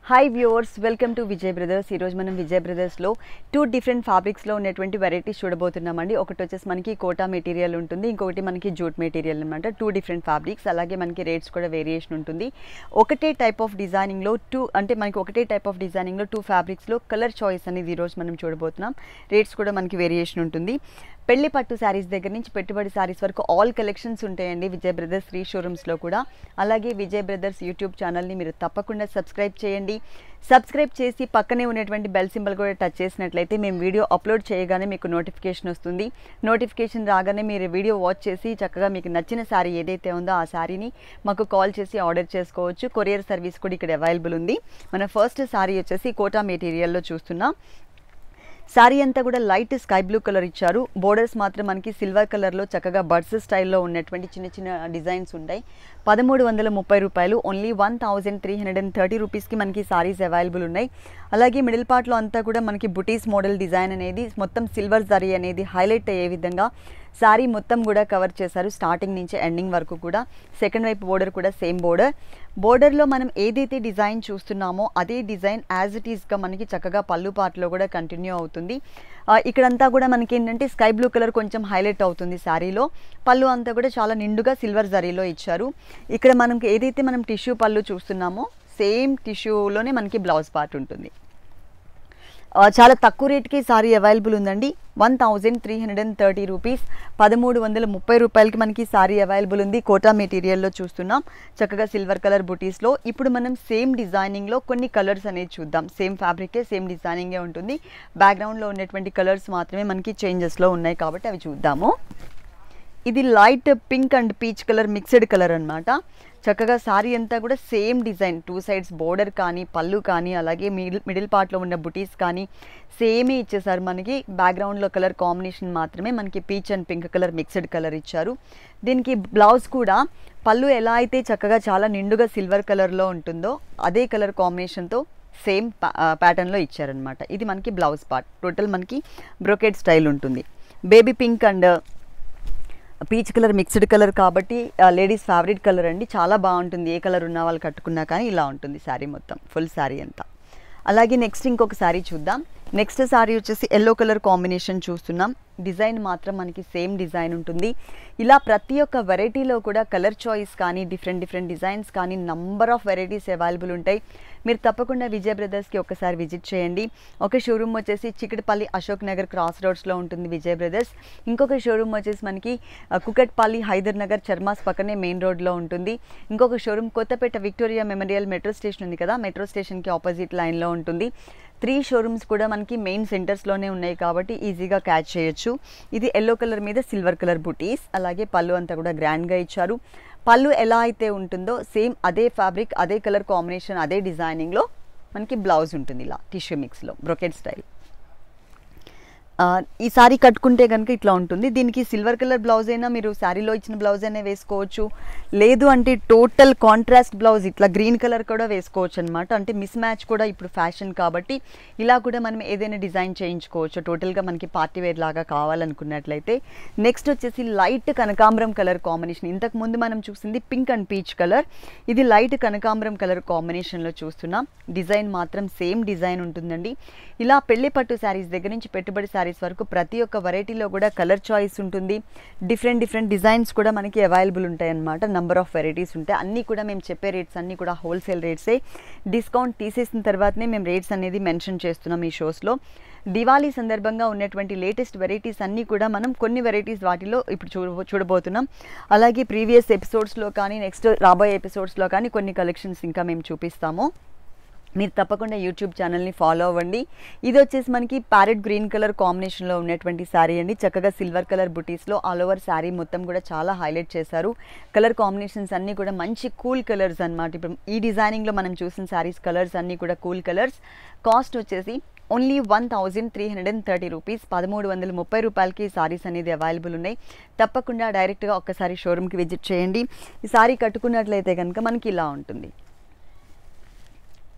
hi viewers welcome to Vijay brothers ఈరోజు మనం విజయ్ బ్రదర్స్లో టూ డిఫరెంట్ ఫ్యాబ్రిక్స్లో ఉన్నటువంటి వెరైటీస్ చూడబోతున్నామండి ఒకటి వచ్చేసి మనకి కోటా మెటీరియల్ ఉంటుంది ఇంకొకటి మనకి జూట్ మెటీరియల్ అనమాట టూ డిఫరెంట్ ఫ్యాబ్రిక్స్ అలాగే మనకి రేట్స్ కూడా వేరియేషన్ ఉంటుంది ఒకటే టైప్ ఆఫ్ డిజైనింగ్లో టూ అంటే మనకి ఒకటే టైప్ ఆఫ్ డిజైనింగ్లో టూ ఫ్యాబ్రిక్స్లో కలర్ చాయిస్ అనేది ఈరోజు మనం చూడబోతున్నాం రేట్స్ కూడా మనకి వేరియేషన్ ఉంటుంది పెళ్లి పట్టు శారీస్ దగ్గర నుంచి పెట్టుబడి శారీస్ వరకు ఆల్ కలెక్షన్స్ ఉంటాయండి విజయ్ బ్రదర్స్ త్రీ షోరూమ్స్లో కూడా అలాగే విజయ్ బ్రదర్స్ యూట్యూబ్ ఛానల్ని మీరు తప్పకుండా సబ్స్క్రైబ్ చేయండి సబ్స్క్రైబ్ చేసి పక్కనే ఉన్నటువంటి బెల్ సింబల్ కూడా టచ్ చేసినట్లయితే మేము వీడియో అప్లోడ్ చేయగానే మీకు నోటిఫికేషన్ వస్తుంది నోటిఫికేషన్ రాగానే మీరు వీడియో వాచ్ చేసి చక్కగా మీకు నచ్చిన శారీ ఏదైతే ఉందో ఆ శారీని మాకు కాల్ చేసి ఆర్డర్ చేసుకోవచ్చు కొరియర్ సర్వీస్ కూడా ఇక్కడ అవైలబుల్ ఉంది మన ఫస్ట్ శారీ వచ్చేసి కోటా మెటీరియల్లో చూస్తున్నాం శారీ అంతా కూడా లైట్ స్కై బ్లూ కలర్ ఇచ్చారు బోర్డర్స్ మాత్రం మనకి సిల్వర్ కలర్లో చక్కగా బర్డ్స్ స్టైల్లో ఉన్నటువంటి చిన్న చిన్న డిజైన్స్ ఉంటాయి పదమూడు వందల ముప్పై రూపాయలు only one thousand three hundred and thirty రూపీస్కి మనకి సారీస్ అవైలబుల్ ఉన్నాయి అలాగే మిడిల్ పార్ట్లో అంతా కూడా మనకి బుటీస్ మోడల్ డిజైన్ అనేది మొత్తం సిల్వర్ జరీ అనేది హైలైట్ అయ్యే విధంగా శారీ మొత్తం కూడా కవర్ చేశారు స్టార్టింగ్ నుంచి ఎండింగ్ వరకు కూడా సెకండ్ వైపు బోర్డర్ కూడా సేమ్ బోర్డర్ బోర్డర్లో మనం ఏదైతే డిజైన్ చూస్తున్నామో అదే డిజైన్ యాజ్ ఇట్ ఈస్గా మనకి చక్కగా పళ్ళు పార్ట్లో కూడా కంటిన్యూ అవుతుంది ఆ, ఇక్కడంతా కూడా మనకి ఏంటంటే స్కై బ్లూ కలర్ కొంచెం హైలైట్ అవుతుంది శారీలో పళ్ళు అంతా కూడా చాలా నిండుగా సిల్వర్ జరీలో ఇచ్చారు ఇక్కడ మనకి ఏదైతే మనం టిష్యూ పళ్ళు చూస్తున్నామో సేమ్ టిష్యూలోనే మనకి బ్లౌజ్ పార్ట్ ఉంటుంది ఆ, చాలా తక్కువ రేట్కి సారీ అవైలబుల్ ఉందండి one thousand three hundred and thirty rupees పదమూడు వందల ముప్పై రూపాయలకి మనకి సారీ అవైలబుల్ ఉంది కోటా మెటీరియల్లో చూస్తున్నాం చక్కగా సిల్వర్ కలర్ బుటీస్లో ఇప్పుడు మనం సేమ్ డిజైనింగ్లో కొన్ని కలర్స్ అనేది చూద్దాం సేమ్ ఫ్యాబ్రికే సేమ్ డిజైనింగే ఉంటుంది బ్యాక్గ్రౌండ్లో ఉన్నటువంటి కలర్స్ మాత్రమే మనకి చేంజెస్లో ఉన్నాయి కాబట్టి అవి చూద్దాము ఇది light pink and peach colour mixed colour అన్నమాట చక్కగా సారీ అంతా కూడా same design two sides border కానీ పళ్ళు కానీ అలాగే మిడిల్ మిడిల్ పార్ట్లో ఉన్న బుటీస్ కానీ సేమే ఇచ్చేసారు మనకి బ్యాక్గ్రౌండ్లో కలర్ కాంబినేషన్ మాత్రమే మనకి peach and pink colour mixed colour ఇచ్చారు దీనికి బ్లౌజ్ కూడా పళ్ళు ఎలా అయితే చక్కగా చాలా నిండుగా సిల్వర్ కలర్లో ఉంటుందో అదే కలర్ కాంబినేషన్తో సేమ్ ప్యాటర్న్లో ఇచ్చారనమాట ఇది మనకి బ్లౌజ్ పార్ట్ టోటల్ మనకి బ్రొకెట్ స్టైల్ ఉంటుంది baby pink and peach colour mixed colour కాబట్టి లేడీస్ ఫేవరెట్ కలర్ అండి చాలా బాగుంటుంది ఏ కలర్ ఉన్న వాళ్ళు కట్టుకున్నా కానీ ఇలా ఉంటుంది శారీ మొత్తం ఫుల్ శారీ అంతా అలాగే నెక్స్ట్ ఇంకొక శారీ చూద్దాం నెక్స్ట్ శారీ వచ్చేసి ఎల్లో కలర్ కాంబినేషన్ చూస్తున్నాం డిజైన్ మాత్రం మనకి సేమ్ డిజైన్ ఉంటుంది ఇలా ప్రతి ఒక్క వెరైటీలో కూడా కలర్ చాయిస్ కానీ డిఫరెంట్ డిఫరెంట్ డిజైన్స్ కానీ నంబర్ ఆఫ్ వెరైటీస్ అవైలబుల్ ఉంటాయి మీరు తప్పకుండా విజయ్ బ్రదర్స్కి ఒకసారి విజిట్ చేయండి ఒక షోరూమ్ వచ్చేసి చికటపల్లి అశోక్ నగర్ క్రాస్ రోడ్స్లో ఉంటుంది విజయ్ బ్రదర్స్ ఇంకొక షోరూమ్ వచ్చేసి మనకి ఆ, కుకట్పల్లి హైదర్ నగర్ చర్మాస్ పక్కనే మెయిన్ రోడ్లో ఉంటుంది ఇంకొక showroom Kothapet Victoria Memorial metro station ఉంది కదా మెట్రో స్టేషన్కి ఆపోజిట్ లైన్లో ఉంటుంది త్రీ షోరూమ్స్ కూడా మనకి మెయిన్ సెంటర్స్లోనే ఉన్నాయి కాబట్టి ఈజీగా క్యాచ్ చేయొచ్చు ఇది ఎల్లో కలర్ మీద సిల్వర్ కలర్ బుటీస్ అలాగే పళ్ళు అంతా కూడా గ్రాండ్గా ఇచ్చారు పళ్ళు ఎలా అయితే ఉంటుందో సేమ్ అదే ఫ్యాబ్రిక్ అదే కలర్ కాంబినేషన్ అదే డిజైనింగ్లో మనకి బ్లౌజ్ ఉంటుంది ఇలా టిష్యూ మిక్స్లో బ్రొకెట్ స్టైల్ ఆ, ఈ శారీ కట్టుకుంటే కనుక ఇట్లా ఉంటుంది దీనికి సిల్వర్ కలర్ బ్లౌజ్ అయినా మీరు శారీలో ఇచ్చిన బ్లౌజ్ అయినా వేసుకోవచ్చు లేదు అంటే టోటల్ కాంట్రాస్ట్ బ్లౌజ్ ఇట్లా గ్రీన్ కలర్ కూడా వేసుకోవచ్చు అనమాట అంటే మిస్ మ్యాచ్ కూడా ఇప్పుడు ఫ్యాషన్ కాబట్టి ఇలా కూడా మనం ఏదైనా డిజైన్ చేయించుకోవచ్చు టోటల్గా మనకి పార్టీ వేర్ లాగా కావాలనుకున్నట్లయితే నెక్స్ట్ వచ్చేసి లైట్ కనకాంబరం కలర్ కాంబినేషన్ ఇంతకు ముందు మనం చూసింది పింక్ అండ్ పీచ్ కలర్ ఇది లైట్ కనకాంబరం కలర్ కాంబినేషన్లో చూస్తున్నాం డిజైన్ మాత్రం సేమ్ డిజైన్ ఉంటుందండి ఇలా పెళ్లి పట్టు శారీస్ దగ్గర నుంచి పెట్టుబడి శారీస్ వరకు ప్రతి ఒక్క వెరైటీలో కూడా కలర్ చాయిస్ ఉంటుంది డిఫరెంట్ డిఫరెంట్ డిజైన్స్ కూడా మనకి అవైలబుల్ ఉంటాయి అన్నమాట నంబర్ ఆఫ్ వెరైటీస్ ఉంటాయి అన్నీ కూడా మేము చెప్పే రేట్స్ అన్నీ కూడా హోల్సేల్ రేట్సే డిస్కౌంట్ తీసేసిన తర్వాతనే మేము రేట్స్ అనేది మెన్షన్ చేస్తున్నాం ఈ షోస్లో దివాళీ సందర్భంగా ఉన్నటువంటి లేటెస్ట్ వెరైటీస్ అన్నీ కూడా మనం కొన్ని వెరైటీస్ వాటిలో ఇప్పుడు చూడ చూడబోతున్నాం అలాగే ప్రీవియస్ ఎపిసోడ్స్లో కానీ నెక్స్ట్ రాబోయే ఎపిసోడ్స్లో కానీ కొన్ని కలెక్షన్స్ ఇంకా మేము చూపిస్తాము మీరు తప్పకుండా యూట్యూబ్ ఛానల్ని ఫాలో అవ్వండి ఇది వచ్చేసి మనకి ప్యారెట్ గ్రీన్ కలర్ కాంబినేషన్లో ఉన్నటువంటి శారీ అండి చక్కగా సిల్వర్ కలర్ బుటీస్లో ఆల్ ఓవర్ శారీ మొత్తం కూడా చాలా హైలైట్ చేశారు కలర్ కాంబినేషన్స్ అన్నీ కూడా మంచి కూల్ కలర్స్ అన్నమాట ఇప్పుడు ఈ డిజైనింగ్లో మనం చూసిన శారీస్ కలర్స్ అన్నీ కూడా కూల్ కలర్స్ కాస్ట్ వచ్చేసి only one thousand three hundred and thirty rupees పదమూడు వందల ముప్పై రూపాయలకి ఈ సారీస్ అనేది అవైలబుల్ ఉన్నాయి తప్పకుండా డైరెక్ట్గా ఒక్కసారి షోరూమ్కి విజిట్ చేయండి ఈ సారీ కట్టుకున్నట్లయితే కనుక మనకి ఇలా ఉంటుంది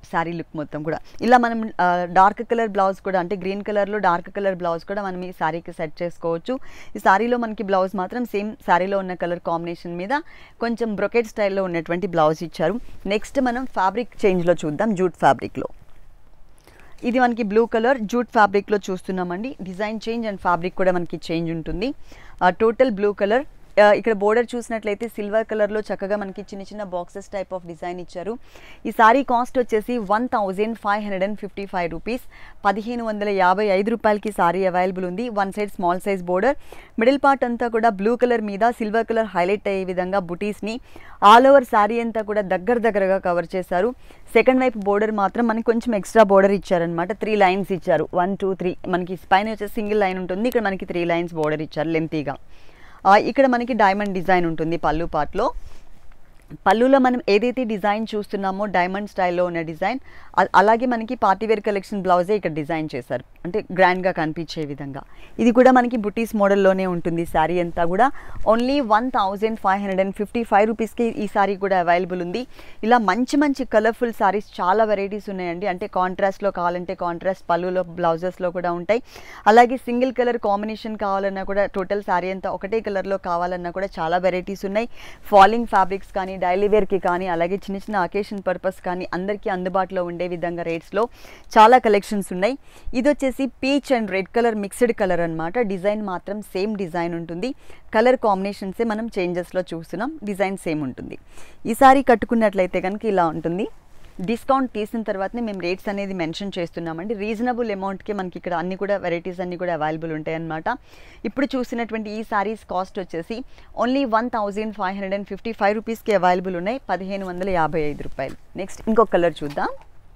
శారీ లుక్ మొత్తం కూడా ఇలా మనం డార్క్ కలర్ బ్లౌజ్ కూడా అంటే గ్రీన్ కలర్లో డార్క్ కలర్ బ్లౌజ్ కూడా మనం ఈ శారీకి సెట్ చేసుకోవచ్చు ఈ శారీలో మనకి బ్లౌజ్ మాత్రం సేమ్ శారీలో ఉన్న కలర్ కాంబినేషన్ మీద కొంచెం బ్రొకెట్ స్టైల్లో ఉన్నటువంటి బ్లౌజ్ ఇచ్చారు నెక్స్ట్ మనం ఫ్యాబ్రిక్ చేంజ్లో చూద్దాం జూట్ ఫ్యాబ్రిక్లో ఇది మనకి బ్లూ కలర్ జూట్ ఫ్యాబ్రిక్లో చూస్తున్నామండి డిజైన్ చేంజ్ అండ్ ఫ్యాబ్రిక్ కూడా మనకి చేంజ్ ఉంటుంది టోటల్ బ్లూ కలర్ ఇక్కడ బోర్డర్ చూసినట్లయితే సిల్వర్ కలర్లో చక్కగా మనకి చిన్న చిన్న బాక్సెస్ టైప్ ఆఫ్ డిజైన్ ఇచ్చారు ఈ సారీ కాస్ట్ వచ్చేసి one thousand five hundred and fifty five rupees పదిహేను వందల యాభై ఐదు రూపాయలకి సారీ అవైలబుల్ ఉంది one side small size border middle part అంతా కూడా బ్లూ కలర్ మీద సిల్వర్ కలర్ హైలైట్ అయ్యే విధంగా బుటీస్ని ఆల్ ఓవర్ శారీ అంతా కూడా దగ్గర దగ్గరగా కవర్ చేశారు సెకండ్ వైపు బోర్డర్ మాత్రం మనకి కొంచెం ఎక్స్ట్రా బోర్డర్ ఇచ్చారనమాట త్రీ లైన్స్ ఇచ్చారు వన్ టూ త్రీ మనకి పైన వచ్చేసి సింగిల్ లైన్ ఉంటుంది ఇక్కడ మనకి త్రీ లైన్స్ బోర్డర్ ఇచ్చారు లెంతీగా ఇక్కడ మనకి డైమండ్ డిజైన్ ఉంటుంది పళ్ళు పార్ట్లో పళ్ళులో మనం ఏదైతే డిజైన్ చూస్తున్నామో డైమండ్ స్టైల్లో ఉన్న డిజైన్ అలాగే మనకి పార్టీవేర్ కలెక్షన్ బ్లౌజే ఇక్కడ డిజైన్ చేశారు అంటే గ్రాండ్గా కనిపించే విధంగా ఇది కూడా మనకి బుటీస్ మోడల్లోనే ఉంటుంది శారీ అంతా కూడా only one thousand five hundred and fifty five రూపీస్కి ఈ శారీ కూడా అవైలబుల్ ఉంది ఇలా మంచి మంచి కలర్ఫుల్ శారీస్ చాలా వెరైటీస్ ఉన్నాయండి అంటే కాంట్రాస్ట్లో కావాలంటే కాంట్రాస్ట్ పళ్ళులో బ్లౌజెస్లో కూడా ఉంటాయి అలాగే సింగిల్ కలర్ కాంబినేషన్ కావాలన్నా కూడా టోటల్ శారీ అంతా ఒకటే కలర్లో కావాలన్నా కూడా చాలా వెరైటీస్ ఉన్నాయి ఫాలింగ్ ఫ్యాబ్రిక్స్ కానీ డైలీ వేర్కి కానీ అలాగే చిన్న చిన్న అకేషన్ పర్పస్ కానీ అందరికీ అందుబాటులో ఉండే విధంగా రేట్స్లో చాలా కలెక్షన్స్ ఉన్నాయి ఇది వచ్చేసి peach and red colour mixed colour అనమాట డిజైన్ మాత్రం సేమ్ డిజైన్ ఉంటుంది కలర్ కాంబినేషన్సే మనం చేంజెస్లో చూస్తున్నాం డిజైన్ సేమ్ ఉంటుంది ఈ సారీ కట్టుకున్నట్లయితే కనుక ఇలా ఉంటుంది డిస్కౌంట్ తీసిన తర్వాతనే మేము రేట్స్ అనేది మెన్షన్ చేస్తున్నామండి రీజనబుల్ అమౌంట్కి మనకి ఇక్కడ అన్ని కూడా వెరైటీస్ అన్ని కూడా అవైలబుల్ ఉంటాయి అన్నమాట ఇప్పుడు చూసినటువంటి ఈ సారీస్ కాస్ట్ వచ్చేసి only one thousand five hundred and fifty five రూపీస్కి అవైలబుల్ ఉన్నాయి పదిహేను వందల యాభై ఐదు రూపాయలు నెక్స్ట్ ఇంకొక కలర్ చూద్దాం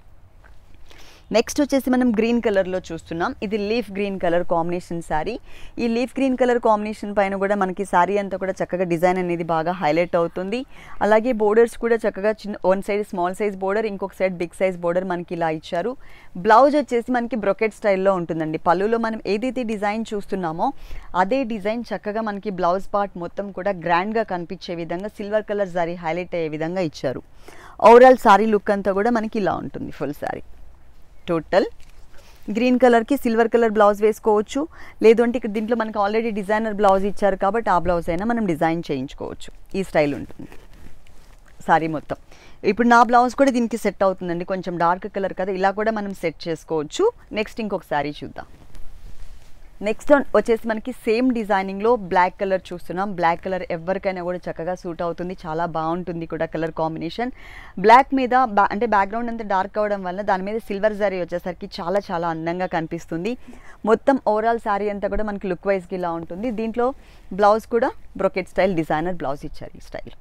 నెక్స్ట్ వచ్చేసి మనం గ్రీన్ కలర్లో చూస్తున్నాం ఇది leaf green colour combination sari ఈ లీఫ్ గ్రీన్ కలర్ కాంబినేషన్ పైన కూడా మనకి శారీ అంతా కూడా చక్కగా డిజైన్ అనేది బాగా హైలైట్ అవుతుంది అలాగే బోర్డర్స్ కూడా చక్కగా చిన్న one side small size border ఇంకొక సైడ్ బిగ్ సైజ్ బోర్డర్ మనకి ఇలా ఇచ్చారు బ్లౌజ్ వచ్చేసి మనకి బ్రొకెట్ స్టైల్లో ఉంటుందండి పళ్ళులో మనం ఏదైతే డిజైన్ చూస్తున్నామో అదే డిజైన్ చక్కగా మనకి బ్లౌజ్ పార్ట్ మొత్తం కూడా గ్రాండ్గా కనిపించే విధంగా సిల్వర్ కలర్ సారీ హైలైట్ అయ్యే విధంగా ఇచ్చారు ఓవరాల్ సారీ లుక్ అంతా కూడా మనకి ఇలా ఉంటుంది ఫుల్ సారీ టోటల్ గ్రీన్ కలర్కి సిల్వర్ కలర్ బ్లౌజ్ వేసుకోవచ్చు లేదు అంటే ఇక్కడ దీంట్లో మనకు ఆల్రెడీ డిజైనర్ బ్లౌజ్ ఇచ్చారు కాబట్టి ఆ బ్లౌజ్ అయినా మనం డిజైన్ చేయించుకోవచ్చు ఈ స్టైల్ ఉంటుంది సారీ మొత్తం ఇప్పుడు నా బ్లౌజ్ కూడా దీనికి సెట్ అవుతుందండి కొంచెం డార్క్ కలర్ కదా ఇలా కూడా మనం సెట్ చేసుకోవచ్చు నెక్స్ట్ ఇంకొక శారీ చూద్దాం నెక్స్ట్ వచ్చేసి మనకి సేమ్ డిజైనింగ్లో బ్లాక్ కలర్ చూస్తున్నాం బ్లాక్ కలర్ ఎవరికైనా కూడా చక్కగా సూట్ అవుతుంది చాలా బాగుంటుంది కూడా కలర్ కాంబినేషన్ బ్లాక్ మీద బ్యా అంటే బ్యాక్గ్రౌండ్ అంతా డార్క్ అవడం వల్ల దాని మీద సిల్వర్ శారీ వచ్చేసరికి చాలా చాలా అందంగా కనిపిస్తుంది మొత్తం ఓవరాల్ శారీ అంతా కూడా మనకి లుక్ వైజ్కి ఇలా ఉంటుంది దీంట్లో బ్లౌజ్ కూడా బ్రొకెట్ స్టైల్ డిజైనర్ బ్లౌజ్ ఇచ్చారు ఈ స్టైల్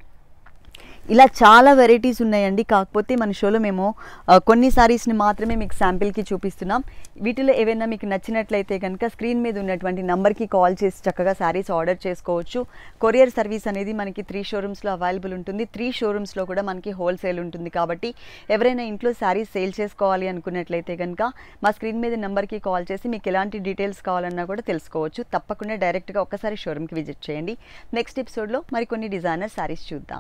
ఇలా చాలా వెరైటీస్ ఉన్నాయండి కాకపోతే మన షోలో మేము ఆ, కొన్ని సారీస్ని మాత్రమే మీకు శాంపిల్కి చూపిస్తున్నాం వీటిలో ఏవైనా మీకు నచ్చినట్లయితే కనుక స్క్రీన్ మీద ఉన్నటువంటి నంబర్కి కాల్ చేసి చక్కగా శారీస్ ఆర్డర్ చేసుకోవచ్చు కొరియర్ సర్వీస్ అనేది మనకి త్రీ షోరూమ్స్లో అవైలబుల్ ఉంటుంది త్రీ షోరూమ్స్లో కూడా మనకి హోల్సేల్ ఉంటుంది కాబట్టి ఎవరైనా ఇంట్లో శారీస్ సేల్ చేసుకోవాలి అనుకున్నట్లయితే కనుక మా స్క్రీన్ మీద నెంబర్కి కాల్ చేసి మీకు ఎలాంటి డీటెయిల్స్ కావాలన్నా కూడా తెలుసుకోవచ్చు తప్పకుండా డైరెక్ట్గా ఒక్కసారి షోరూమ్కి విజిట్ చేయండి నెక్స్ట్ ఎపిసోడ్లో మరికొన్ని డిజైనర్ శారీస్ చూద్దాం